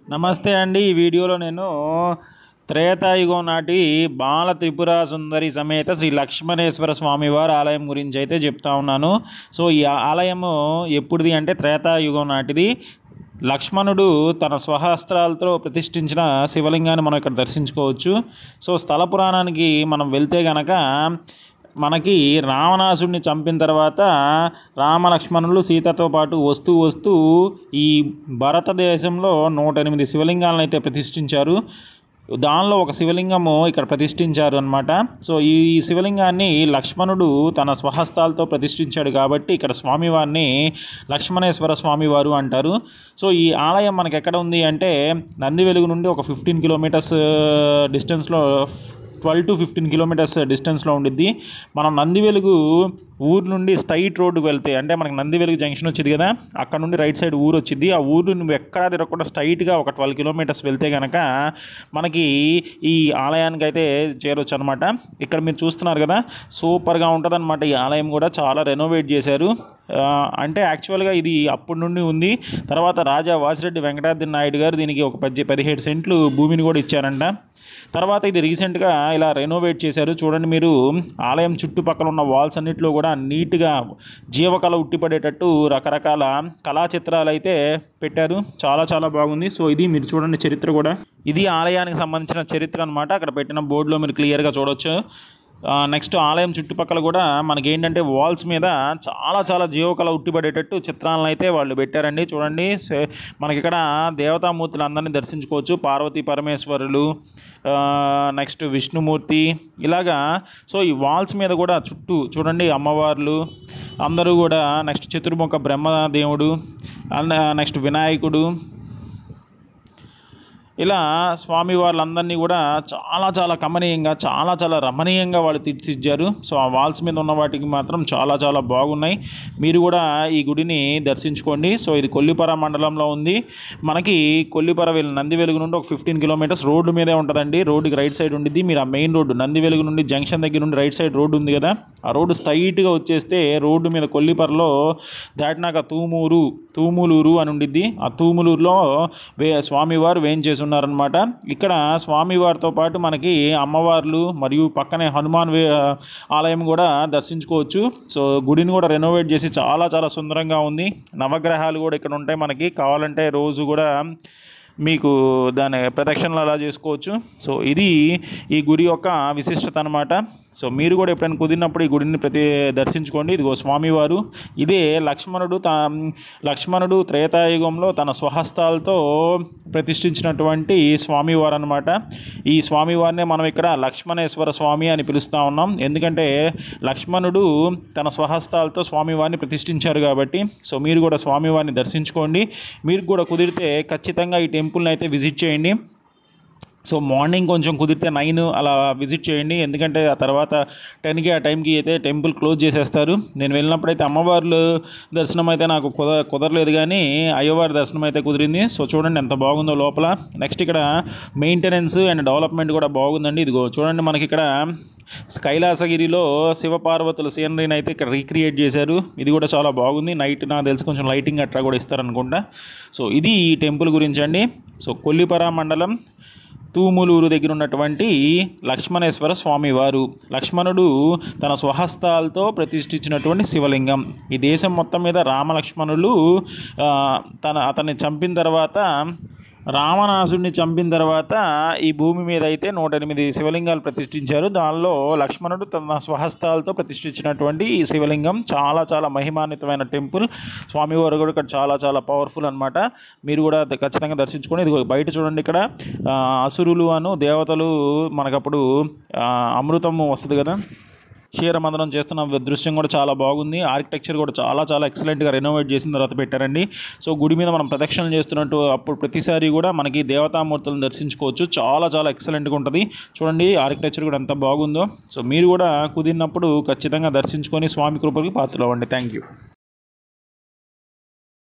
నమస్తే అండి ఈ వీడియోలో నేను త్రేతాయుగం నాటి బాల త్రిపుర సుందరి సమేత శ్రీ లక్ష్మణేశ్వర స్వామివారి ఆలయం గురించి అయితే చెప్తా ఉన్నాను సో ఈ ఆలయము ఎప్పుడుది అంటే త్రేతాయుగం నాటిది లక్ష్మణుడు తన స్వహస్త్రాలతో ప్రతిష్ఠించిన శివలింగాన్ని మనం ఇక్కడ దర్శించుకోవచ్చు సో స్థల పురాణానికి మనం వెళ్తే గనక మనకి రావణాసుడిని చంపిన తర్వాత రామలక్ష్మణులు సీతతో పాటు వస్తూ వస్తూ ఈ భారతదేశంలో నూట ఎనిమిది శివలింగాలను అయితే ప్రతిష్ఠించారు దానిలో ఒక శివలింగము ఇక్కడ ప్రతిష్ఠించారు అనమాట సో ఈ శివలింగాన్ని లక్ష్మణుడు తన స్వహస్తాలతో ప్రతిష్ఠించాడు కాబట్టి ఇక్కడ స్వామివారిని లక్ష్మణేశ్వర స్వామివారు అంటారు సో ఈ ఆలయం మనకి ఎక్కడ ఉంది అంటే నంది వెలుగు నుండి ఒక ఫిఫ్టీన్ కిలోమీటర్స్ డిస్టెన్స్లో ట్వెల్వ్ టు ఫిఫ్టీన్ కిలోమీటర్స్ డిస్టెన్స్లో ఉండిద్ది మనం నంది వెలుగు ఊరు నుండి స్ట్రైట్ రోడ్డు వెళ్తే అంటే మనకి నంది వెలుగు జంక్షన్ వచ్చింది కదా అక్కడ నుండి రైట్ సైడ్ ఊరు వచ్చింది ఆ ఊరు నువ్వు ఎక్కడా తిరగకుండా స్ట్రైట్గా ఒక ట్వెల్వ్ కిలోమీటర్స్ వెళ్తే కనుక మనకి ఈ ఆలయానికి అయితే చేరొచ్చు అనమాట ఇక్కడ మీరు చూస్తున్నారు కదా సూపర్గా ఉంటుంది ఈ ఆలయం కూడా చాలా రెనోవేట్ చేశారు ఆ, అంటే యాక్చువల్గా ఇది అప్పటి నుండి ఉంది తర్వాత రాజా వాసిరెడ్డి వెంకటాద్రి నాయుడు గారు దీనికి ఒక పది పదిహేడు సెంట్లు భూమిని కూడా ఇచ్చారంట తర్వాత ఇది రీసెంట్గా ఇలా రెనోవేట్ చేశారు చూడండి మీరు ఆలయం చుట్టుపక్కల ఉన్న వాల్స్ అన్నింటిలో కూడా నీట్గా జీవకళ ఉట్టిపడేటట్టు రకరకాల కళా చిత్రాలు అయితే పెట్టారు చాలా చాలా బాగుంది సో ఇది మీరు చూడండి చరిత్ర కూడా ఇది ఆలయానికి సంబంధించిన చరిత్ర అనమాట అక్కడ పెట్టిన బోర్డులో మీరు క్లియర్గా చూడొచ్చు నెక్స్ట్ ఆలయం చుట్టుపక్కల కూడా మనకి ఏంటంటే వాల్స్ మీద చాలా చాలా జీవకళ ఉట్టిపడేటట్టు చిత్రాలను అయితే వాళ్ళు పెట్టారండి చూడండి సే- మనకి ఇక్కడ దేవతామూర్తులు అందరినీ దర్శించుకోవచ్చు పార్వతీ పరమేశ్వరులు నెక్స్ట్ విష్ణుమూర్తి ఇలాగా సో ఈ వాల్స్ మీద కూడా చుట్టూ చూడండి అమ్మవార్లు అందరూ కూడా నెక్స్ట్ చతుర్ముఖ బ్రహ్మదేవుడు అండ్ నెక్స్ట్ వినాయకుడు ఇలా స్వామి వాళ్ళందరినీ కూడా చాలా చాలా కమనీయంగా చాలా చాలా రమణీయంగా వాళ్ళు తీర్చిదిద్దారు సో ఆ వాల్స్ మీద ఉన్న వాటికి మాత్రం చాలా చాలా బాగున్నాయి మీరు కూడా ఈ గుడిని దర్శించుకోండి సో ఇది కొల్లిపర మండలంలో ఉంది మనకి కొల్లిపర వెలు నంది వెలుగు నుండి ఒక ఫిఫ్టీన్ కిలోమీటర్స్ రోడ్డు మీదే ఉంటుందండి రోడ్డుకి రైట్ సైడ్ ఉండిద్ది మీరు ఆ మెయిన్ రోడ్డు నంది వెలుగు నుండి జంక్షన్ దగ్గర నుండి రైట్ సైడ్ రోడ్డు ఉంది కదా ఆ రోడ్డు స్ట్రైట్గా వచ్చేస్తే రోడ్డు మీద కొల్లిపరలో దాటినాక తూమూరు తూములూరు అని ఉండిద్ది ఆ తూములూరులో వే స్వామివారు వేయించేసి ఉన్నారనమాట ఇక్కడ స్వామివారితో పాటు మనకి అమ్మవార్లు మరియు పక్కనే హనుమాన్ వే ఆలయం కూడా దర్శించుకోవచ్చు సో గుడిని కూడా రెనోవేట్ చేసి చాలా చాలా సుందరంగా ఉంది నవగ్రహాలు కూడా ఇక్కడ ఉంటాయి మనకి కావాలంటే రోజు కూడా మీకు దాని ప్రదక్షిణలు అలా చేసుకోవచ్చు సో ఇది ఈ గుడి యొక్క విశిష్టత అనమాట సో మీరు కూడా ఎప్పుడైనా కుదిరినప్పుడు ఈ గుడిని ప్రతి దర్శించుకోండి ఇదిగో స్వామివారు ఇదే లక్ష్మణుడు తా లక్ష్మణుడు త్రేతాయుగంలో తన స్వహస్తాలతో ప్రతిష్ఠించినటువంటి స్వామివారు అనమాట ఈ స్వామివారినే మనం ఇక్కడ లక్ష్మణేశ్వర స్వామి అని పిలుస్తూ ఉన్నాం ఎందుకంటే లక్ష్మణుడు తన స్వహస్తాలతో స్వామివారిని ప్రతిష్ఠించారు కాబట్టి సో మీరు కూడా స్వామివారిని దర్శించుకోండి మీరు కూడా కుదిరితే ఖచ్చితంగా ఈ టెంపుల్ని అయితే విజిట్ చేయండి సో మార్నింగ్ కొంచెం కుదిరితే నైన్ అలా విజిట్ చేయండి ఎందుకంటే ఆ తర్వాత టెన్కి ఆ టైంకి అయితే టెంపుల్ క్లోజ్ చేసేస్తారు నేను వెళ్ళినప్పుడైతే అమ్మవార్లు దర్శనం అయితే నాకు కుద కుదరలేదు కానీ అయ్యవారి దర్శనం అయితే కుదిరింది సో చూడండి ఎంత బాగుందో లోపల నెక్స్ట్ ఇక్కడ మెయింటెనెన్స్ అండ్ డెవలప్మెంట్ కూడా బాగుందండి ఇదిగో చూడండి మనకి ఇక్కడ కైలాసగిరిలో శివపార్వతుల సీనరీని అయితే ఇక్కడ రీక్రియేట్ చేశారు ఇది కూడా చాలా బాగుంది నైట్ నాకు తెలిసి కొంచెం లైటింగ్ అట్లా కూడా ఇస్తారనుకుంటా సో ఇది ఈ టెంపుల్ గురించి అండి సో కొల్లిపర మండలం తూములూరు దగ్గర ఉన్నటువంటి లక్ష్మణేశ్వర స్వామివారు లక్ష్మణుడు తన స్వహస్తాలతో ప్రతిష్ఠించినటువంటి శివలింగం ఈ దేశం మొత్తం మీద రామలక్ష్మణులు ఆ, తన అతన్ని చంపిన తర్వాత రావణాసుడిని చంపిన తర్వాత ఈ భూమి మీద అయితే నూట ఎనిమిది శివలింగాలు ప్రతిష్ఠించారు దానిలో లక్ష్మణుడు తన స్వహస్తాలతో ప్రతిష్ఠించినటువంటి ఈ శివలింగం చాలా చాలా మహిమాన్వితమైన టెంపుల్ స్వామివారు కూడా ఇక్కడ చాలా చాలా పవర్ఫుల్ అనమాట మీరు కూడా ద- ఖచ్చితంగా దర్శించుకొని ఇది బయట చూడండి ఇక్కడ ఆ, అసురులు అను దేవతలు మనకప్పుడు ఆ, అమృతము వస్తుంది కదా క్షీరమందనం చేస్తున్న దృశ్యం కూడా చాలా బాగుంది ఆర్కిటెక్చర్ కూడా చాలా చాలా ఎక్సలెంట్గా రెనోవేట్ చేసిన తర్వాత పెట్టారండి సో గుడి మీద మనం ప్రదక్షిణలు చేస్తున్నట్టు అప్పుడు ప్రతిసారి కూడా మనకి దేవతామూర్తులను దర్శించుకోవచ్చు చాలా చాలా ఎక్సలెంట్గా ఉంటుంది చూడండి ఆర్కిటెక్చర్ కూడా ఎంత బాగుందో సో మీరు కూడా కుదిరినప్పుడు ఖచ్చితంగా దర్శించుకొని స్వామి కృపకి పాత్రలు అవ్వండి థ్యాంక్ యూ